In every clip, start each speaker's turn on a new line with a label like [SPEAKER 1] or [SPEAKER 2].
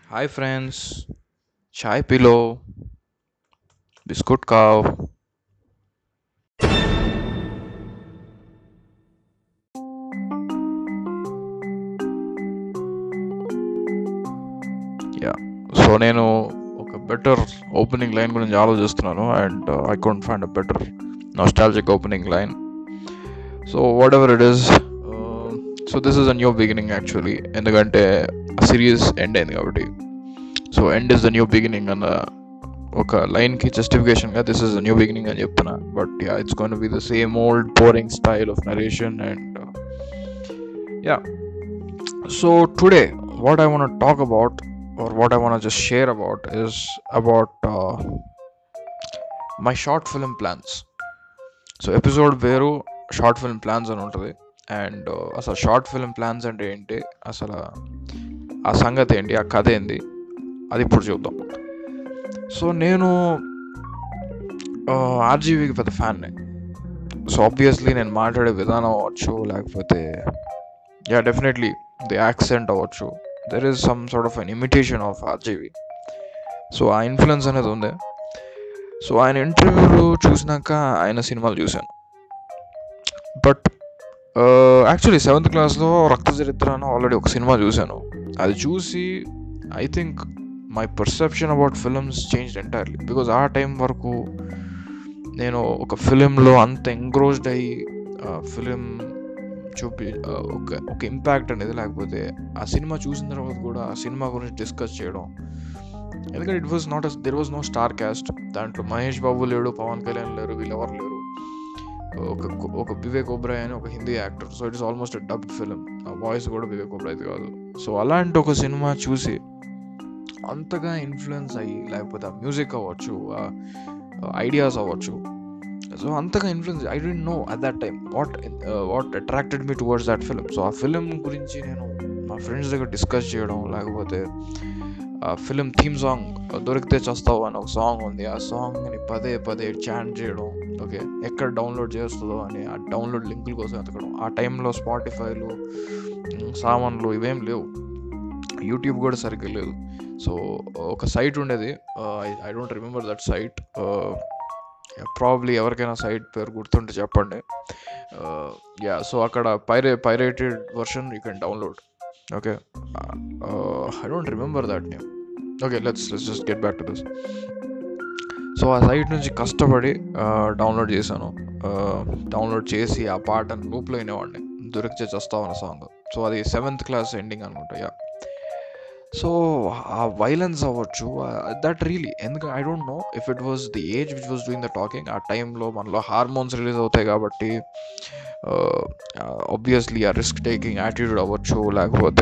[SPEAKER 1] हाय friends चाय पी लो बिस्कुट खाओ యా సో నేను ఒక బెటర్ ఓపెనింగ్ లైన్ గురించి ఆలోచిస్తున్నాను and I can't find a better nostalgic opening line so whatever it is so this is a new beginning actually ఎందుకంటే series end అయింది కాబట్టి so end is the new beginning అన్న ఒక లైన్కి జస్టిఫికేషన్గా this is the new beginning అని చెప్తున్నా but yeah it's gonna be the same old boring style of narration and yeah so today what I want to talk about or what I want to just share about is about uh, my short film plans. So episode వేరు short film plans అని ఉంటుంది and అసలు short film plans అంటే ఏంటి అసలు ఆ సంగతి ఏంటి ఆ కథ ఏంటి అది ఇప్పుడు చూద్దాం సో నేను ఆర్జీవీకి పెద్ద ఫ్యాన్ని సో ఆబ్వియస్లీ నేను మాట్లాడే విధానం అవ్వచ్చు లేకపోతే యా డెఫినెట్లీ ది యాక్సెంట్ అవ్వచ్చు there is some sort of an imitation of RGV so ఆ ఇన్ఫ్లుయెన్స్ అనేది ఉంది సో ఆయన ఇంటర్వ్యూలు చూసినాక ఆయన సినిమాలు చూశాను బట్ యాక్చువల్లీ సెవెంత్ క్లాస్లో రక్త చరిత్ర అని ఆల్రెడీ ఒక సినిమా చూశాను అది చూసి I think my perception about films change entirely because ఆ టైం వరకు నేను ఒక ఫిలింలో అంత ఎంగ్రోజ్డ్ అయ్యి ఫిలిం చూపి ఒక ఒక ఇంపాక్ట్ అనేది లేకపోతే ఆ సినిమా చూసిన తర్వాత కూడా ఆ సినిమా గురించి డిస్కస్ చేయడం ఎందుకంటే it was not there was no star cast దాంట్లో మహేష్ బాబు లేడు పవన్ కళ్యాణ్ లేరు వీళ్ళెవరు లేరు ఒక ఒక వివేక్ ఓబ్రాయ్ అని ఒక Hindi actor so it is almost dubbed film ఆ వాయిస్ కూడా వివేక్ ఓబ్రాయ్ది కాదు సో అలాంటి ఒక సినిమా చూసి అంతగా ఇన్ఫ్లుయెన్స్ అయ్యి లేకపోతే ఆ మ్యూజిక్ అవ్వచ్చు ఐడియాస్ అవ్వచ్చు సో అంతగా influence I don't know at that time what what attracted me towards that film so ఆ ఫిలిం గురించి నేను మా ఫ్రెండ్స్ దగ్గర డిస్కస్ చేయడం లేకపోతే ఆ ఫిలిం థీమ్ సాంగ్ దొరికితే చేస్తావు అని ఒక సాంగ్ ఉంది ఆ సాంగ్ని పదే పదే చాంట్ చేయడం ఓకే ఎక్కడ డౌన్లోడ్ చేస్తుందో అని ఆ డౌన్లోడ్ లింకుల కోసం ఎతకడం ఆ టైంలో స్పాటిఫైలు సామాన్లు ఇవేం లేవు యూట్యూబ్ కూడా సరిగ్గా లేదు సో ఒక సైట్ ఉండేది I don't remember that site probably ఎవరికైనా సైట్ పేరు గుర్తుంటే చెప్పండి యా సో అక్కడ పైరే pirated version you can download okay I don't remember that name okay let's let's just get back to this so ఆ site నుంచి కష్టపడి డౌన్లోడ్ చేశాను డౌన్లోడ్ చేసి ఆ పాటను లూప్లో వినేవాడిని దొరికితే చస్తావు అన్న సాంగ్ సో అది సెవెంత్ క్లాస్ ఎండింగ్ అనుకుంటా యా సో ఆ వైలెన్స్ అవ్వచ్చు దట్ రియలీ ఎందుకంటే I don't know if it was the age which was doing the talking ఆ టైంలో మనలో హార్మోన్స్ రిలీజ్ అవుతాయి కాబట్టి ఆబ్వియస్లీ ఆ రిస్క్ టేకింగ్ యాటిట్యూడ్ అవ్వచ్చు లేకపోతే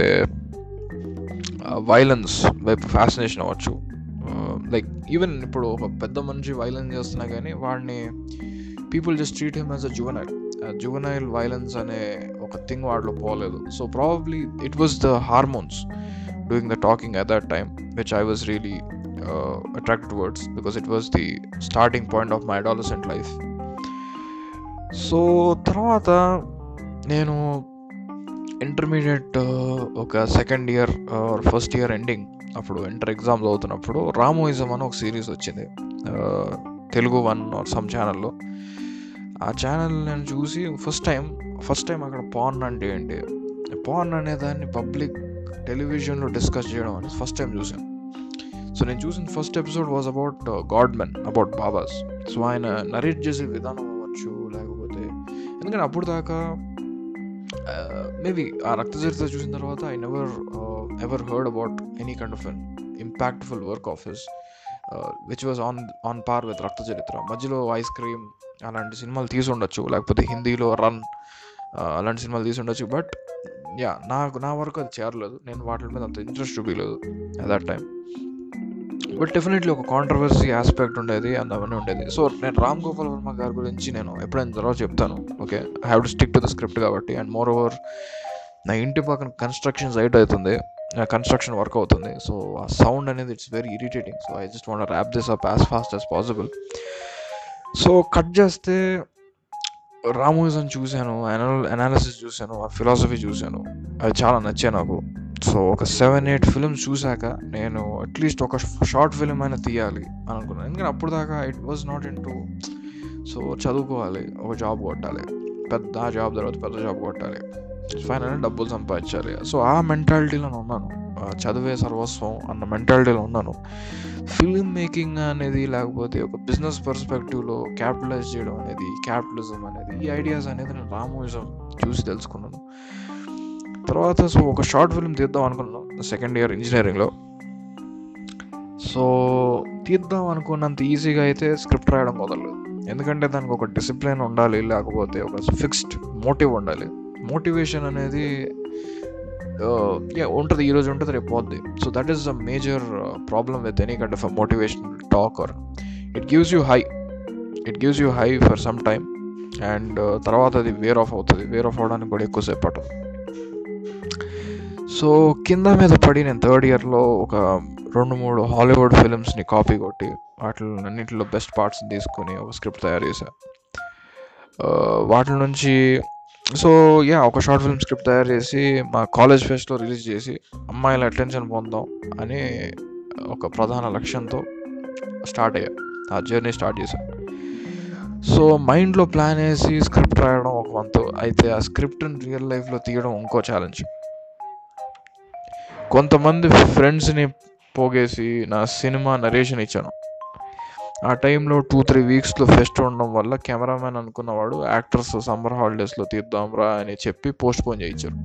[SPEAKER 1] వైలెన్స్ వైపు ఫ్యాసినేషన్ అవ్వచ్చు లైక్ ఈవెన్ ఇప్పుడు ఒక పెద్ద మనిషి వైలెన్స్ చేస్తున్నా కానీ వాడిని people just treat him as a juvenile juvenile violence అనే ఒక థింగ్ వాడిలో పోలేదు so probably it was the hormones doing the talking at that time, which I was really uh, attracted towards because it was the starting point of my adolescent life. So తర్వాత నేను intermediate ఒక second year first year ending అప్పుడు inter exams అవుతున్నప్పుడు రామోయిజం అని ఒక series వచ్చింది Telugu one or some ఛానల్లో ఆ ఛానల్ నేను చూసి ఫస్ట్ టైం ఫస్ట్ టైం అక్కడ పాన్ అంటే ఏంటి పాన్ అనే దాన్ని పబ్లిక్ టెలివిజన్లో డిస్కస్ చేయడం అనేది ఫస్ట్ టైం చూసాను సో నేను చూసిన first episode was about god men about babas so ఆయన నరేట్ చేసే విధానం అవ్వచ్చు లేకపోతే ఎందుకంటే అప్పుడు దాకా మేబీ ఆ రక్త చరిత్ర చూసిన తర్వాత I never ever heard about any kind of an impactful work of his which was on on par with Rakta Charitra మధ్యలో ఐస్ క్రీమ్ అలాంటి సినిమాలు తీసి ఉండొచ్చు లేకపోతే హిందీలో రన్ అలాంటి సినిమాలు తీసి ఉండొచ్చు బట్ యా నాకు నా వరకు అది చేరలేదు నేను వాటి మీద అంత ఇంట్రెస్ట్ చూపించలేదు at that time but definitely ఒక కాంట్రవర్సీ ఆస్పెక్ట్ ఉండేది అండ్ అవన్నీ ఉండేది సో నేను రామ్ గోపాల్ వర్మ గారి గురించి నేను ఎప్పుడైనా తర్వాత చెప్తాను okay I have to stick to the script కాబట్టి అండ్ మోర్ ఓవర్ నా ఇంటి పక్కన కన్స్ట్రక్షన్ సైట్ అవుతుంది కన్స్ట్రక్షన్ వర్క్ అవుతుంది సో ఆ సౌండ్ అనేది it's very irritating so I just want wrap this up as fast as possible so cut చేస్తే రామోయిజం చూశాను అనాలిసిస్ చూశాను ఆ ఫిలాసఫీ చూశాను అది చాలా నచ్చాయి నాకు సో ఒక సెవెన్ ఎయిట్ ఫిల్మ్స్ చూశాక నేను అట్లీస్ట్ ఒక షార్ట్ ఫిల్మ్ అయినా తీయాలి అని అనుకున్నాను ఎందుకంటే అప్పుడు దాకా it was not into so చదువుకోవాలి ఒక జాబ్ కొట్టాలి పెద్ద ఆ జాబ్ తర్వాత పెద్ద జాబ్ కొట్టాలి ఫైనల్ డబ్బులు సంపాదించాలి సో ఆ మెంటాలిటీలో ఉన్నాను ఆ చదివే సర్వస్వం అన్న మెంటాలిటీలో ఉన్నాను ఫిల్మ్ మేకింగ్ అనేది లేకపోతే ఒక బిజినెస్ పర్స్పెక్టివ్లో క్యాపిటలైజ్ చేయడం అనేది క్యాపిటలిజం అనేది ఈ ఐడియాస్ అనేది నేను రామోయిజం చూసి తెలుసుకున్నాను తర్వాత సో ఒక షార్ట్ ఫిల్మ్ తీద్దాం అనుకున్నాను సెకండ్ ఇయర్ ఇంజనీరింగ్లో సో తీద్దాం అనుకున్నంత ఈజీగా అయితే స్క్రిప్ట్ రాయడం కుదరలేదు ఎందుకంటే దానికి ఒక డిసిప్లిన్ ఉండాలి లేకపోతే ఒక ఫిక్స్డ్ మోటివ్ ఉండాలి మోటివేషన్ అనేది ఉంటుంది ఈరోజు ఉంటుంది రేపు పోద్ది so that is the major problem with any kind of a motivation talk or it gives you high it gives you high for some time and తర్వాత అది వేర్ ఆఫ్ అవుతుంది వేర్ ఆఫ్ అవడానికి కూడా ఎక్కువసేపు పట్టదు సో కింద మీద పడి నేను థర్డ్ ఇయర్లో ఒక రెండు మూడు హాలీవుడ్ ఫిలిమ్స్ని కాపీ కొట్టి వాటిలో అన్నింటిలో బెస్ట్ పార్ట్స్ తీసుకొని ఒక స్క్రిప్ట్ తయారు చేశా వాటి నుంచి సో యా ఒక షార్ట్ ఫిల్మ్ స్క్రిప్ట్ తయారు చేసి మా కాలేజ్ ఫెస్ట్లో రిలీజ్ చేసి అమ్మాయిల అటెన్షన్ పొందాం అని ఒక ప్రధాన లక్ష్యంతో స్టార్ట్ అయ్యా ఆ జర్నీ స్టార్ట్ చేశాను సో మైండ్లో ప్లాన్ వేసి స్క్రిప్ట్ రాయడం ఒక వంతు అయితే ఆ స్క్రిప్ట్ని రియల్ లైఫ్లో తీయడం ఇంకో ఛాలెంజ్ కొంతమంది ఫ్రెండ్స్ని పోగేసి నా సినిమా నరేషన్ ఇచ్చాను ఆ టైంలో టూ త్రీ వీక్స్లో ఫెస్ట్ ఉండడం వల్ల కెమెరామ్యాన్ అనుకున్నవాడు యాక్టర్స్ సమ్మర్ హాలిడేస్లో తీద్దాం రా అని చెప్పి పోస్ట్ పోన్ చేయించారు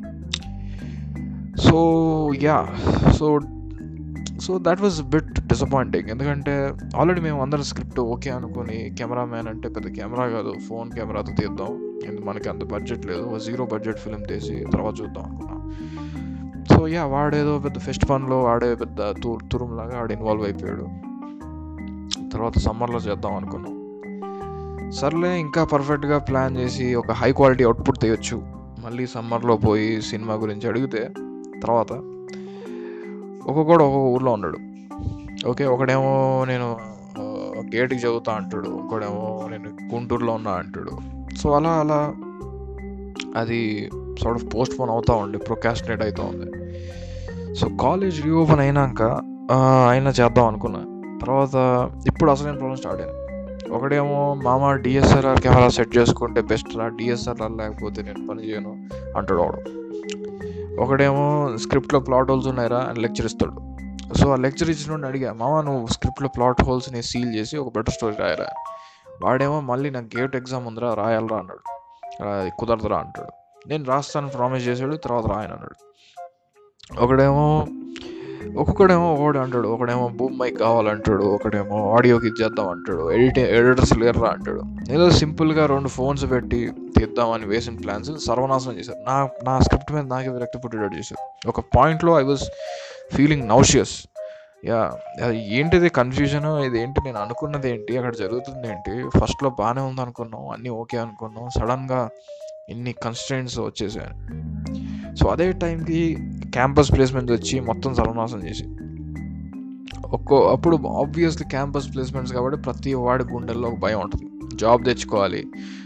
[SPEAKER 1] so yeah so so that was bit disappointing ఎందుకంటే ఆల్రెడీ మేము అందరం స్క్రిప్ట్ ఓకే అనుకుని కెమెరామ్యాన్ అంటే పెద్ద కెమెరా కాదు ఫోన్ కెమెరాతో తీద్దాం మనకి అంత బడ్జెట్ లేదు జీరో బడ్జెట్ ఫిలిం తీసి తర్వాత చూద్దాం అనుకున్నాం సో యా వాడేదో పెద్ద ఫెస్ట్ ఫన్లో వాడే పెద్ద తూ తురుములాగా వాడు ఇన్వాల్వ్ అయిపోయాడు తర్వాత సమ్మర్లో చేద్దాం అనుకున్నాం సర్లే ఇంకా పర్ఫెక్ట్గా ప్లాన్ చేసి ఒక హై క్వాలిటీ అవుట్పుట్ తీయొచ్చు మళ్ళీ సమ్మర్లో పోయి సినిమా గురించి అడిగితే తర్వాత ఒక్కొక్కడు ఒక్కొక్క ఊర్లో ఉన్నాడు ఓకే ఒకడేమో నేను గేట్కి చదువుతా అంటాడు ఇంకోడేమో నేను గుంటూరులో ఉన్నా అంటాడు సో అలా అలా అది సార్ట్ ఆఫ్ పోస్ట్ పోన్ అవుతూ ఉండి ప్రొకాస్టినేట్ అవుతూ ఉంది సో కాలేజ్ రీఓపెన్ అయినాక అయినా చేద్దాం అనుకున్నా తర్వాత ఇప్పుడు అసలైన ప్రాబ్లం స్టార్ట్ అయింది ఒకడేమో మామ డిఎస్ఆర్ఆర్ కెమెరా సెట్ చేసుకుంటే బెస్ట్ రా డిఎస్ఆర్ఆర్ లేకపోతే నేను పని చేయను అంటాడు వాడు ఒకడేమో స్క్రిప్ట్లో ప్లాట్ హోల్స్ ఉన్నాయరా అని లెక్చర్ ఇస్తాడు సో ఆ లెక్చర్ ఇచ్చిన అడిగా మామ నువ్వు స్క్రిప్ట్లో ప్లాట్ హోల్స్ని సీల్ చేసి ఒక బెటర్ స్టోరీ రాయరా వాడేమో మళ్ళీ నాకు గేట్ ఎగ్జామ్ ఉందిరా రాయాలరా అన్నాడు కుదరదురా అంటాడు నేను రాస్తాను ప్రామిస్ చేశాడు తర్వాత రాయను అన్నాడు ఒకడేమో ఒక్కొక్కడేమో ఒకడు అంటాడు ఒకడేమో బూమ్ మైక్ కావాలంటాడు ఒకడేమో ఆడియోకి ఇచ్చేద్దాం అంటాడు ఎడిటింగ్ ఎడిటర్స్ లేర్రా అంటాడు ఏదో సింపుల్గా రెండు ఫోన్స్ పెట్టి తీద్దామని వేసిన ప్లాన్స్ సర్వనాశనం చేశారు నా నా స్క్రిప్ట్ మీద నాకే విరక్తి పుట్టేటట్టు చేశారు ఒక పాయింట్లో I was feeling nauseous yeah అది ఏంటిది కన్ఫ్యూజన్ ఇది ఏంటి నేను అనుకున్నది ఏంటి అక్కడ జరుగుతుంది ఏంటి ఫస్ట్లో బాగానే ఉంది అనుకున్నాం అన్నీ ఓకే అనుకున్నాం సడన్గా ఇన్ని కన్స్టెంట్స్ వచ్చేసాయి సో అదే టైంకి క్యాంపస్ ప్లేస్మెంట్స్ వచ్చి మొత్తం సర్వనాశనం చేసి ఒక్కో అప్పుడు ఆబ్వియస్లీ క్యాంపస్ ప్లేస్మెంట్స్ కాబట్టి ప్రతి వాడి గుండెల్లో ఒక భయం ఉంటుంది జాబ్ తెచ్చుకోవాలి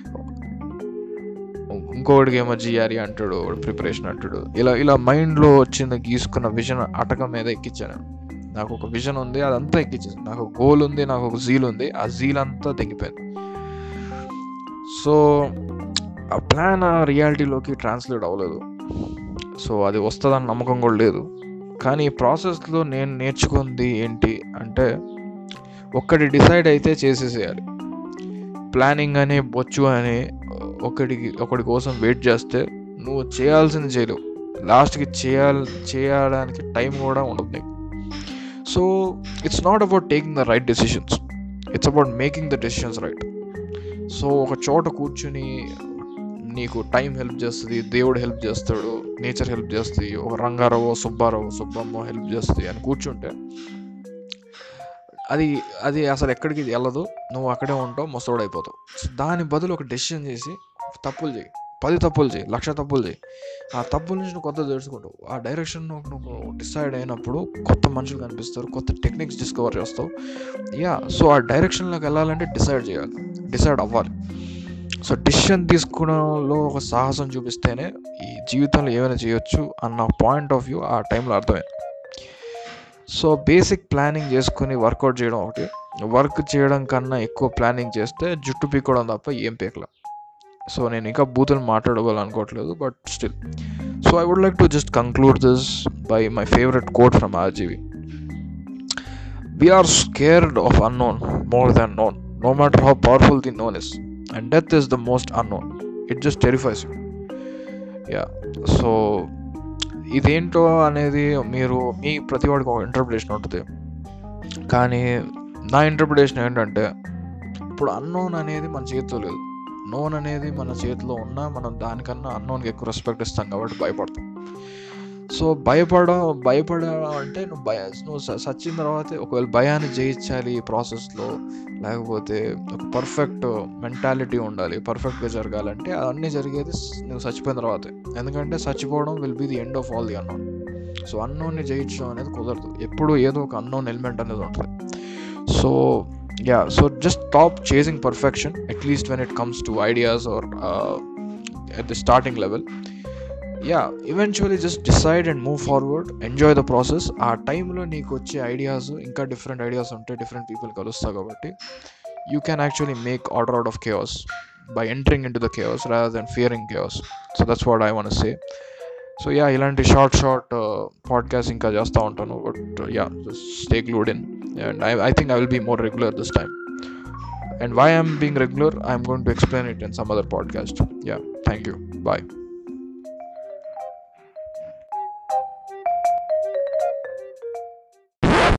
[SPEAKER 1] ఇంకోటికి ఏమో జిఆర్ఈ అంటాడు ప్రిపరేషన్ అంటాడు ఇలా ఇలా మైండ్లో వచ్చింది గీసుకున్న విజన్ అటకం మీద ఎక్కించాను నాకు ఒక విజన్ ఉంది అదంతా ఎక్కించాను నాకు ఒక గోల్ ఉంది నాకు ఒక జీల్ ఉంది ఆ జీల్ అంతా తెగిపోయింది సో ఆ ప్లాన్ ఆ రియాలిటీలోకి ట్రాన్స్లేట్ అవ్వలేదు సో అది వస్తుందని నమ్మకం కూడా లేదు కానీ ఈ ప్రాసెస్లో నేను నేర్చుకుంది ఏంటి అంటే ఒక్కటి డిసైడ్ అయితే చేసేసేయాలి ప్లానింగ్ అని బొచ్చు అని ఒకటికి ఒకటి కోసం వెయిట్ చేస్తే నువ్వు చేయాల్సింది చేయలేవు లాస్ట్కి చేయాలి చేయడానికి టైం కూడా ఉండదు నీకు so it's not about taking the right decisions it's about making the decisions right so ఒక చోట కూర్చుని నీకు టైం హెల్ప్ చేస్తుంది దేవుడు హెల్ప్ చేస్తాడు నేచర్ హెల్ప్ చేస్తుంది ఒక రంగారావు సుబ్బారావు సుబ్బమ్మ హెల్ప్ చేస్తుంది అని కూర్చుంటే అది అది అసలు ఎక్కడికి వెళ్ళదు నువ్వు అక్కడే ఉంటావు ముసోడు అయిపోతావు దాని బదులు ఒక డెసిషన్ చేసి తప్పులు చేయి పది తప్పులు చేయి లక్ష తప్పులు చేయి ఆ తప్పుల నుంచి నువ్వు కొత్త తెలుసుకుంటావు ఆ డైరెక్షన్ నువ్వు డిసైడ్ అయినప్పుడు కొత్త మనుషులు కనిపిస్తారు కొత్త టెక్నిక్స్ డిస్కవర్ చేస్తావు యా సో ఆ డైరెక్షన్లోకి వెళ్ళాలంటే డిసైడ్ చేయాలి డిసైడ్ అవ్వాలి సో డిసిషన్ తీసుకోవడంలో ఒక సాహసం చూపిస్తేనే ఈ జీవితంలో ఏమైనా చేయొచ్చు అన్న పాయింట్ ఆఫ్ వ్యూ ఆ టైంలో అర్థమైంది సో బేసిక్ ప్లానింగ్ చేసుకుని వర్కౌట్ చేయడం ఒకటి వర్క్ చేయడం కన్నా ఎక్కువ ప్లానింగ్ చేస్తే జుట్టు పీక్కోవడం తప్ప ఏం పీకల సో నేను ఇంకా బూతులు మాట్లాడుకోవాలనుకోవట్లేదు but still so I would like to just conclude this by my favourite quote from RGV we are scared of unknown more than known no matter how powerful the known is and death is the most unknown it just terrifies you yeah so ఇదేంటో అనేది మీరు మీ ప్రతి వాడికి ఒక interpretation ఉంటుంది కానీ నా interpretation ఏంటంటే ఇప్పుడు అన్నోన్ అనేది మన చేతిలో లేదు నోన్ అనేది మన చేతిలో ఉన్నా మనం దానికన్నా అన్నోన్కి ఎక్కువ రెస్పెక్ట్ ఇస్తాం కాబట్టి భయపడతాం సో భయపడ భయపడడం అంటే నువ్వు భయ నువ్వు స- సచ్చిన తర్వాతే ఒకవేళ భయాన్ని జయించాలి ఈ ప్రాసెస్లో లేకపోతే ఒక పర్ఫెక్ట్ మెంటాలిటీ ఉండాలి పర్ఫెక్ట్గా జరగాలంటే అవన్నీ జరిగేది స్- నువ్వు చచ్చిపోయిన తర్వాతే ఎందుకంటే చచ్చిపోవడం will be the end of all the unknown so అన్నోన్ని జయించడం అనేది కుదరదు ఎప్పుడు ఏదో ఒక అన్నోన్ ఎలిమెంట్ అనేది ఉంటుంది so yeah so just stop chasing perfection at least when it comes to ideas or at the starting level yeah eventually just decide and move forward enjoy the process ఆ టైంలో నీకు వచ్చే ఐడియాస్ ఇంకా different ideas ఉంటాయి different people కలుస్తావు కాబట్టి you can actually make order out of chaos by entering into the chaos rather than fearing chaos so that's what I want say so yeah ఇలాంటి short short podcast ఇంకా చేస్తూ ఉంటాను but yeah stay glued in and I I think I will be more regular this time and why i'm being regular i'm going to explain it in some other podcast yeah thank you bye